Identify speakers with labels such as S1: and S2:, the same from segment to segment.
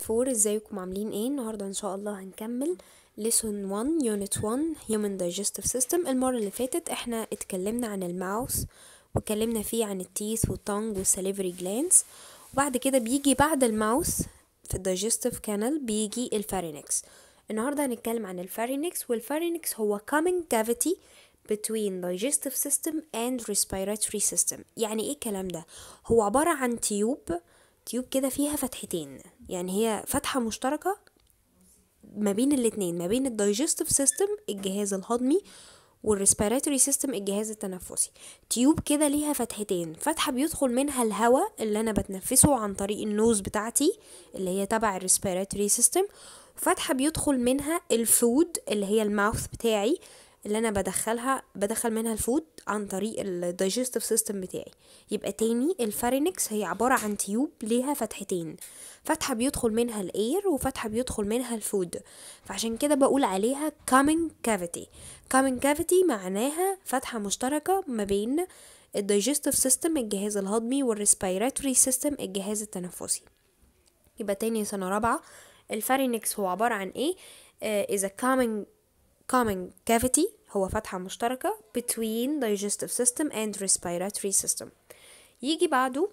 S1: فور ازيكم عاملين ايه النهارده ان شاء الله هنكمل lesson 1 unit 1 human digestive system المرة اللي فاتت احنا اتكلمنا عن الماوس واتكلمنا فيه عن التيث والتونج والسليفري جلانس وبعد كده بيجي بعد الماوس في الدايجستيف كانال بيجي الفارينكس النهارده هنتكلم عن الفارينكس والفارينكس هو common cavity between digestive system and respiratory system يعني ايه الكلام ده هو عبارة عن تيوب تيوب كده فيها فتحتين يعني هي فتحة مشتركة ما بين الاتنين ما بين الدايجستيف سيستم الجهاز الهضمي والريسبيراتوري سيستم الجهاز التنفسي تيوب كده ليها فتحتين فتحة بيدخل منها الهواء اللي انا بتنفسه عن طريق النوز بتاعتي اللي هي تبع الريسبيراتوري سيستم وفتحة بيدخل منها الفود اللي هي الماوث بتاعي اللي انا بدخلها بدخل منها الفود عن طريق الدايجستيف سيستم بتاعي يبقى تاني الفارينكس هي عبارة عن تيوب ليها فتحتين فتحة بيدخل منها الاير وفتحة بيدخل منها الفود فعشان كده بقول عليها common cavity common cavity معناها فتحة مشتركة ما بين الدايجستيف سيستم الجهاز الهضمي والريسبيراتوري سيستم الجهاز التنفسي يبقى تاني سنة رابعة الفارينكس هو عبارة عن ايه uh, is a common common cavity هو فتحة مشتركة between digestive system and respiratory system يجي بعده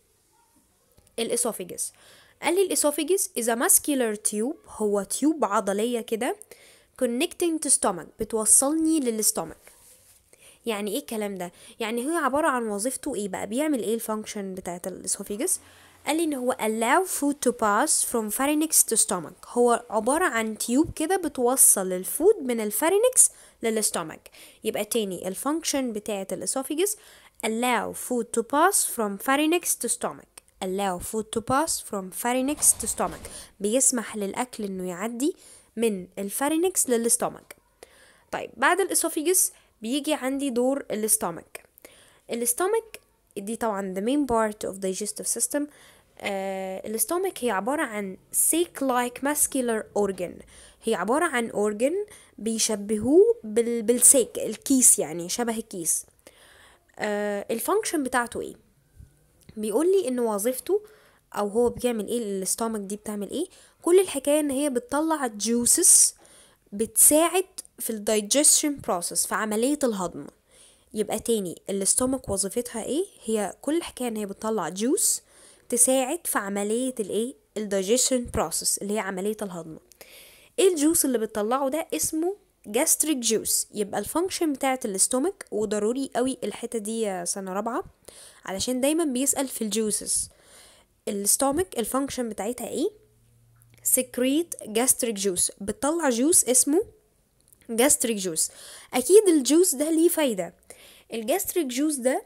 S1: الاسوفيجس قال لي الاسوفيجس is a muscular tube هو تيوب عضلية كده connecting to stomach بتوصلني للستومك يعني ايه الكلام ده يعني هي عبارة عن وظيفته ايه بقى بيعمل ايه الفانكشن بتاعت الاسوفيجس قال لي ان هو allow food to pass from pharynx to stomach هو عبارة عن تيوب كده بتوصل الفود من الفارينكس للستومك يبقى تاني الفانكشن بتاعت الاسوفيجس allow food to pass from pharynx to stomach allow food to pass from pharynx to stomach بيسمح للأكل إنه يعدي من الفارينكس للستومك طيب بعد الاسوفيجس بيجي عندي دور الستومك الستومك دي طبعا the main part of digestive system آه الستومك هي عبارة عن sac like muscular organ هي عبارة عن organ بيشبهوه بال بالسيك الكيس يعني شبه الكيس آه الفانكشن بتاعته ايه بيقول لي ان وظيفته او هو بيعمل ايه الستومك دي بتعمل ايه كل الحكايه ان هي بتطلع جوسس بتساعد في الدايجستشن بروسيس في عمليه الهضم يبقى تاني الاستومك وظيفتها ايه هي كل الحكايه ان هي بتطلع جوس تساعد في عمليه الايه الدايجستشن بروسيس اللي هي عمليه الهضم ايه الجوس اللي بتطلعه ده اسمه جاستريك جوس يبقى الفانكشن بتاعت الاستومك وضروري قوي الحته دي سنه رابعه علشان دايما بيسال في الجوسز الاستومك الفانكشن بتاعتها ايه سكريت جاستريك جوس بتطلع جوس اسمه جاستريك جوس اكيد الجوس ده ليه فايده الجاستريك جوس ده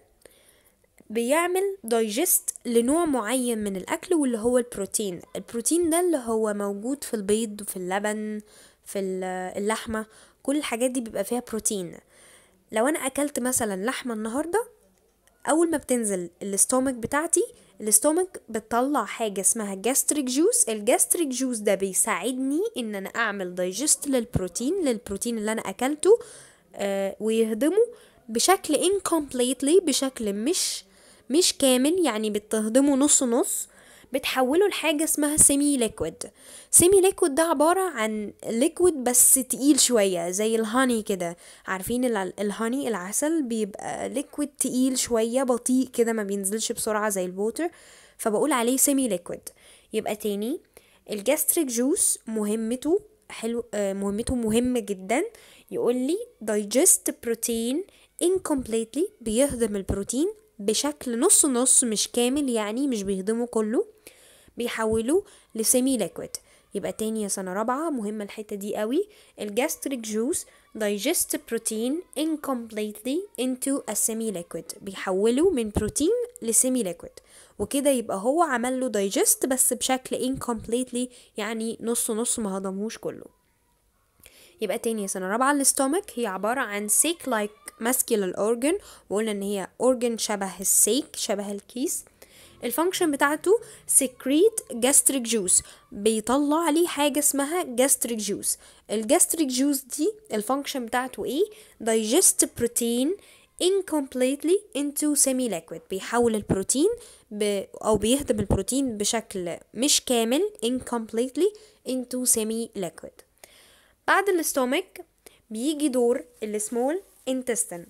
S1: بيعمل دايجست لنوع معين من الاكل واللي هو البروتين البروتين ده اللي هو موجود في البيض وفي اللبن في اللحمه كل الحاجات دي بيبقى فيها بروتين لو انا اكلت مثلا لحمه النهارده اول ما بتنزل الاستومك بتاعتي الاستومك بتطلع حاجه اسمها جاستريك جوس الجاستريك جوس ده بيساعدني ان انا اعمل دايجست للبروتين للبروتين اللي انا اكلته آه ويهضمه بشكل incompletely بشكل مش مش كامل يعني بتهضمه نص نص بتحوله لحاجة اسمها سيمي ليكويد سيمي ليكويد ده عبارة عن ليكويد بس تقيل شوية زي الهاني كده عارفين الهاني العسل بيبقى ليكويد تقيل شوية بطيء كده ما بينزلش بسرعة زي الووتر فبقول عليه سيمي ليكويد يبقى تاني الجاستريك جوس مهمته حلو مهمته مهمة جدا يقول لي digest protein incompletely بيهضم البروتين بشكل نص نص مش كامل يعني مش بيهضمه كله بيحوله لسيمي ليكويد يبقى تاني يا سنة رابعة مهمة الحتة دي قوي الجاستريك جوس digest protein incompletely into a semi liquid بيحوله من بروتين لسيمي ليكويد وكده يبقى هو عمل له digest بس بشكل incompletely يعني نص نص ما هضمهوش كله يبقى تاني يا سنة رابعة الاستومك هي عبارة عن سيك لايك muscular organ وقلنا ان هي organ شبه السيك شبه الكيس الفانكشن بتاعته secrete gastric juice بيطلع لي حاجة اسمها gastric juice الجاستريك جوس دي الفانكشن بتاعته ايه digest protein incompletely into semi liquid بيحول البروتين ب... او بيهضم البروتين بشكل مش كامل incompletely into semi liquid بعد الاستومك بيجي دور السمول intestine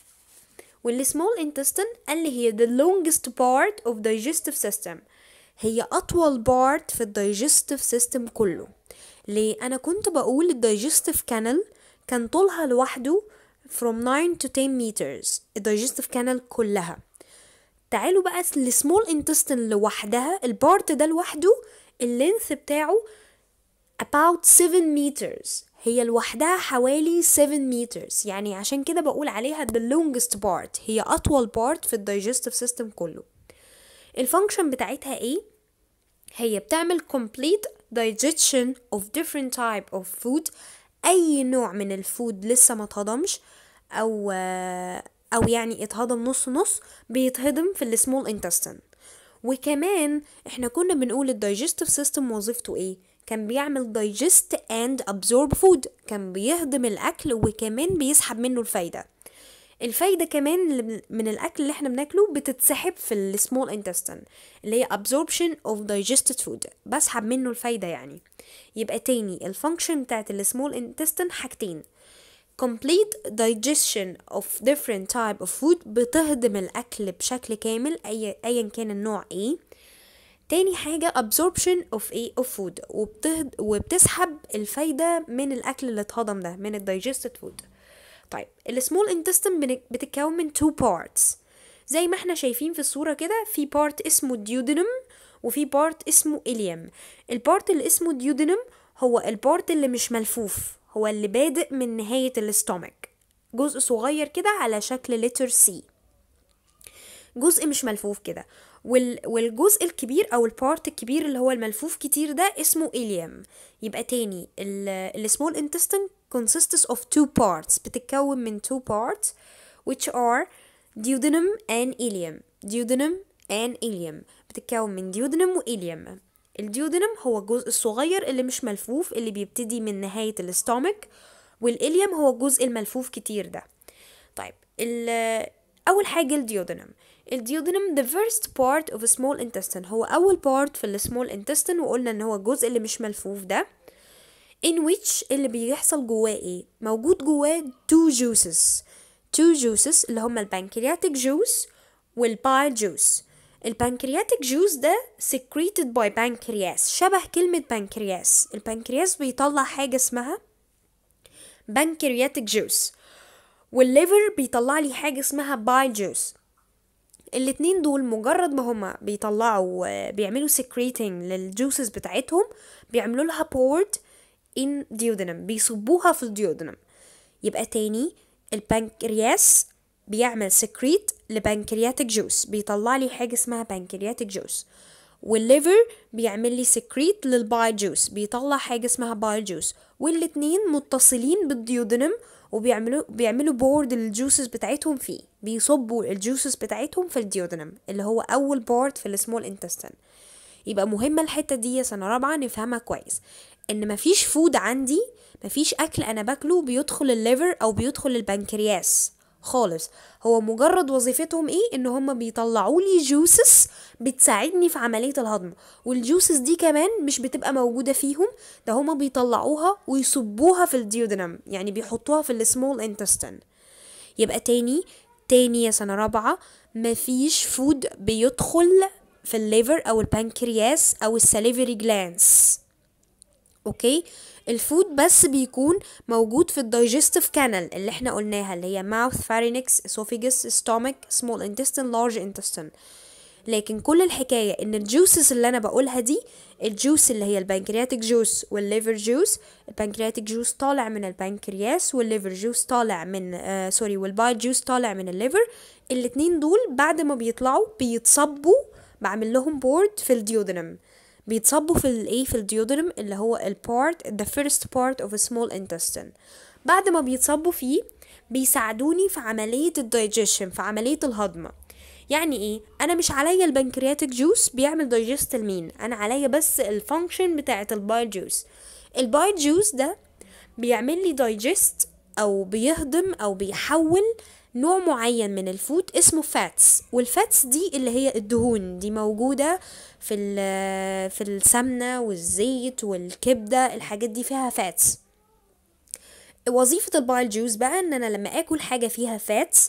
S1: والسمول intestine اللي هي the longest part of digestive system هي أطول part في الدايجستيف سيستم كله ليه أنا كنت بقول الدايجستيف كانال كان طولها لوحده from 9 to 10 meters الدايجستيف كانال كلها تعالوا بقى السمول intestine لوحدها البارت ده لوحده اللينث بتاعه about 7 meters هي لوحدها حوالي 7 meters يعني عشان كده بقول عليها the longest part هي أطول part في الدايجستيف سيستم كله الفانكشن بتاعتها ايه هي بتعمل complete digestion of different type of food اي نوع من الفود لسه ما اتهضمش او او يعني اتهضم نص نص بيتهضم في السمول intestine وكمان احنا كنا بنقول الدايجستيف سيستم وظيفته ايه كان بيعمل digest and absorb food كان بيهضم الاكل وكمان بيسحب منه الفايده الفايده كمان من الاكل اللي احنا بناكله بتتسحب في السمول intestine اللي هي absorption of digested food بسحب منه الفايده يعني يبقى تاني الفانكشن بتاعت السمول intestine حاجتين complete digestion of different type of food بتهضم الاكل بشكل كامل اي ايا كان النوع ايه تاني حاجة absorption of ايه of food وبتهد وبتسحب الفايدة من الأكل اللي اتهضم ده من ال digested food طيب السمول intestine بتتكون من two parts زي ما احنا شايفين في الصورة كده في part اسمه duodenum وفي part اسمه ileum البارت اللي اسمه duodenum هو البارت اللي مش ملفوف هو اللي بادئ من نهاية الاستومك جزء صغير كده على شكل لتر سي جزء مش ملفوف كده وال والجزء الكبير او البارت الكبير اللي هو الملفوف كتير ده اسمه إليوم يبقى تاني السمول intestine consists of two parts بتتكون من two parts which are duodenum and ileum duodenum and ileum بتتكون من duodenum و ileum الديودنم هو الجزء الصغير اللي مش ملفوف اللي بيبتدي من نهاية الاستومك والإليوم هو الجزء الملفوف كتير ده طيب أول حاجة الديودنم الديودنم the first part of a small intestine هو أول part في السمول intestine وقلنا إن هو الجزء اللي مش ملفوف ده in which اللي بيحصل جواه ايه موجود جواه two juices two juices اللي هما البنكرياتيك juice والبايل juice البنكرياتيك جوز ده secreted by pancreas شبه كلمة بنكرياس البنكرياس بيطلع حاجة اسمها بنكرياتيك جوز والليفر بيطلع لي حاجة اسمها بايل جوز الاتنين دول مجرد ما هما بيطلعوا بيعملوا secreting للجوسز بتاعتهم بيعملوا لها poured in duodenum بيصبوها في الديودنم يبقى تاني البنكرياس بيعمل سكريت لبنكرياتيك جوس بيطلع لي حاجه اسمها بنكرياتيك جوس والليفر بيعمل لي سكريت للباي جوس بيطلع حاجه اسمها باي جوس والاتنين متصلين بالديودنم وبيعملوا بيعملوا بورد الجوسز بتاعتهم فيه بيصبوا الجوسز بتاعتهم في الديودنم اللي هو اول بورد في السمول انتستين يبقى مهمة الحتة دي يا سنة رابعة نفهمها كويس ان مفيش فود عندي مفيش اكل انا باكله بيدخل الليفر او بيدخل البنكرياس خالص هو مجرد وظيفتهم ايه ان هم بيطلعوا لي جوسس بتساعدني في عمليه الهضم والجوسس دي كمان مش بتبقى موجوده فيهم ده هم بيطلعوها ويصبوها في الديودنم يعني بيحطوها في السمول انتستين يبقى تاني تاني يا سنه رابعه مفيش فود بيدخل في الليفر او البنكرياس او الساليفري جلانس اوكي الفود بس بيكون موجود في الدايجستيف كانال اللي احنا قلناها اللي هي mouth pharynx esophagus stomach small intestine large intestine لكن كل الحكاية ان الجوسز اللي انا بقولها دي الجوس اللي هي البنكرياتيك جوس والليفر جوس البنكرياتيك جوس طالع من البنكرياس والليفر جوس طالع من آه سوري والبايل جوس طالع من الليفر الاتنين دول بعد ما بيطلعوا بيتصبوا بعمل لهم بورد في الديودنم بيتصبوا في الايه في الديودرم اللي هو البارت the first part of a small intestine بعد ما بيتصبوا فيه بيساعدوني في عملية الدايجيشن في عملية الهضم يعني ايه انا مش عليا البنكرياتيك جوس بيعمل دايجست لمين انا عليا بس الفانكشن بتاعه البايل جوس البايل جوس ده بيعمل لي دايجست او بيهضم او بيحول نوع معين من الفود اسمه فاتس والفاتس دي اللي هي الدهون دي موجودة في ال- في السمنة والزيت والكبدة الحاجات دي فيها فاتس وظيفة البايل جوز بقى ان انا لما اكل حاجة فيها فاتس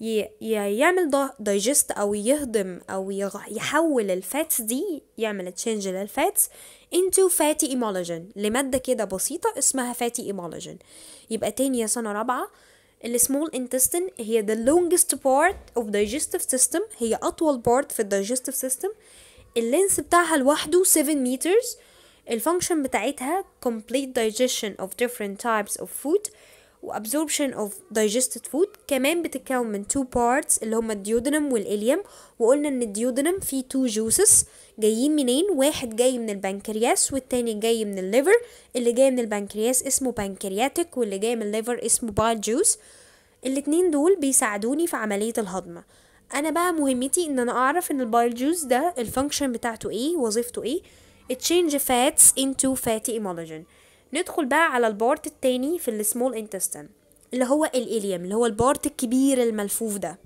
S1: يعمل دايجست او يهضم او يغ- يحول الفاتس دي يعمل تشينج للفاتس into fatty emulsion لمادة كده بسيطة اسمها fatty emulsion يبقى تاني يا سنة رابعة السمول intestine هي the longest part of digestive system هي أطول part في الدايجستيف سيستم اللينس بتاعها لوحده 7 meters الفانكشن بتاعتها complete digestion of different types of food و absorption of digested food كمان بتتكون من two parts اللي هما الديودنم والإليم وقلنا ان الديودنم فيه two juices جايين منين واحد جاي من البنكرياس والتاني جاي من الليفر اللي جاي من البنكرياس اسمه بنكرياتيك واللي جاي من الليفر اسمه بايل جوس الاتنين دول بيساعدوني في عملية الهضم انا بقى مهمتي ان انا اعرف ان البايل جوس ده الفانكشن بتاعته ايه وظيفته ايه change fats into fatty emulsion ندخل بقى على البارت التاني في السمول انتستين اللي هو الإليم اللي هو البارت الكبير الملفوف ده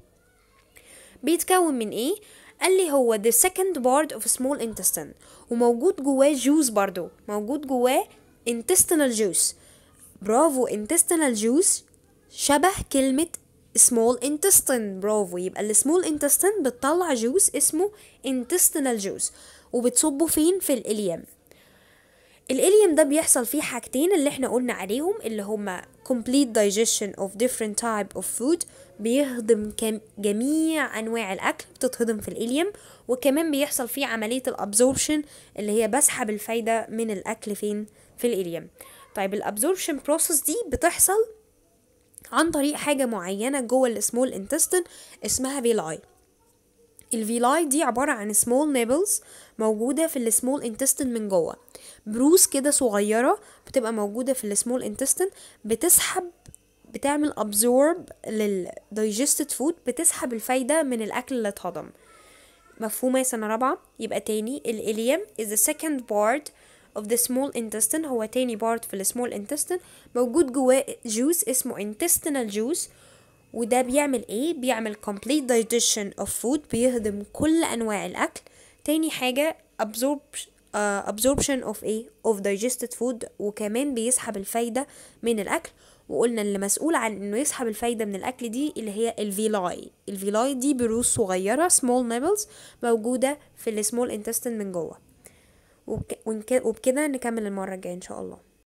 S1: بيتكون من ايه قال لي هو the second part of small intestine وموجود جواه جوز برضو موجود جواه intestinal juice برافو intestinal juice شبه كلمة small intestine برافو يبقى السمول intestine بتطلع جوز اسمه intestinal juice وبتصبه فين في الإليم الإليم ده بيحصل فيه حاجتين اللي احنا قلنا عليهم اللي هما complete digestion of different type of food بيهضم كم جميع أنواع الأكل بتتهضم في الإليم وكمان بيحصل فيه عملية الابزوربشن اللي هي بسحب الفايدة من الأكل فين في الإليم طيب الابزوربشن بروسيس دي بتحصل عن طريق حاجة معينة جوه السمول انتستين اسمها فيلاي الفيلاي دي عبارة عن سمول نيبلز موجودة في السمول انتستين من جوه بروز كده صغيرة بتبقى موجودة في السمول انتستين بتسحب بتعمل absorb للدايجستد فود بتسحب الفايدة من الأكل اللي اتهضم مفهومة يا سنة رابعة يبقى تاني الإليم is the second part of the small intestine هو تاني part في السمول intestine موجود جواه جوز اسمه intestinal juice وده بيعمل ايه بيعمل complete digestion of food بيهضم كل انواع الاكل تاني حاجة absorb uh, absorption of ايه of digested food وكمان بيسحب الفايدة من الاكل وقلنا اللي مسؤول عن انه يسحب الفايدة من الاكل دي اللي هي الفيلاي الفيلاي دي بروز صغيرة small nibbles موجودة في السمول intestine من جوه وبك- ونك- وبكده نكمل المرة الجاية ان شاء الله